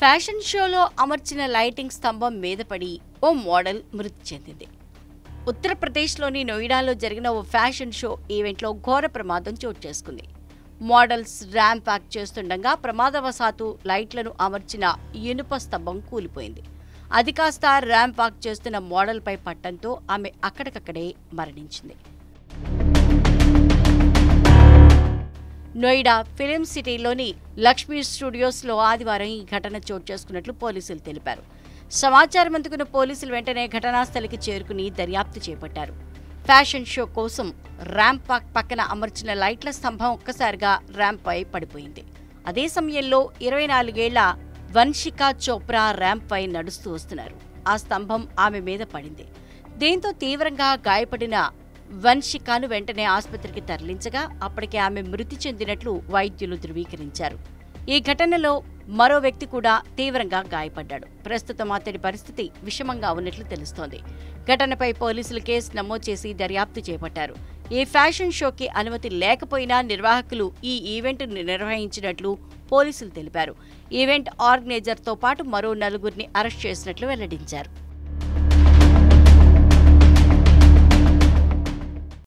fashion షోలో అమర్చిన lighting స్తంభం మీద పడి ఓ మోడల్ మృతి చెందింది ఉత్తరప్రదేశ్లోని నోయిడాలో జరిగిన ఓ ఫ్యాషన్ షో ఈవెంట్లో ఘోర ప్రమాదం చోటు చేసుకుంది మోడల్స్ ర్యాంప్ ప్యాక్ చేస్తుండగా ప్రమాదవశాత్తు లైట్లను అమర్చిన ఇనుప స్తంభం కూలిపోయింది అది కాస్త ర్యాంప్ వాక్ చేస్తున్న మోడల్పై పట్టంతో ఆమె అక్కడికక్కడే మరణించింది నోయిడా ఫిలిం సిటీలోని లక్ష్మీ స్టూడియోస్లో ఆదివారం ఈ ఘటన చోటు చేసుకున్నట్లు పోలీసులు తెలిపారు సమాచారం అందుకున్న పోలీసులు వెంటనే ఘటనా స్థలికి చేరుకుని దర్యాప్తు చేపట్టారు ఫ్యాషన్ షో కోసం ర్యాంప్ వాక్ పక్కన అమర్చిన లైట్ల స్తంభం ఒక్కసారిగా ర్యాంప్పై పడిపోయింది అదే సమయంలో ఇరవై నాలుగేళ్ల వన్షికా చోప్రా ర్యాంప్పై నడుస్తూ వస్తున్నారు ఆ స్తంభం ఆమె మీద పడింది దీంతో తీవ్రంగా గాయపడిన వన్షికాను వెంటనే ఆసుపత్రికి తరలించగా అప్పటికే ఆమె మృతి చెందినట్లు వైద్యులు ధృవీకరించారు ఈ ఘటనలో మరో వ్యక్తి కూడా తీవ్రంగా గాయపడ్డాడు ప్రస్తుతం అతడి పరిస్థితి విషమంగా ఉన్నట్లు తెలుస్తోంది ఘటనపై పోలీసులు కేసు నమోదు చేసి దర్యాప్తు చేపట్టారు ఈ ఫ్యాషన్ షోకి అనుమతి లేకపోయినా నిర్వాహకులు ఈ ఈవెంట్ను నిర్వహించినట్లు పోలీసులు తెలిపారు ఈవెంట్ ఆర్గనైజర్తో పాటు మరో నలుగురిని అరెస్ట్ చేసినట్లు వెల్లడించారు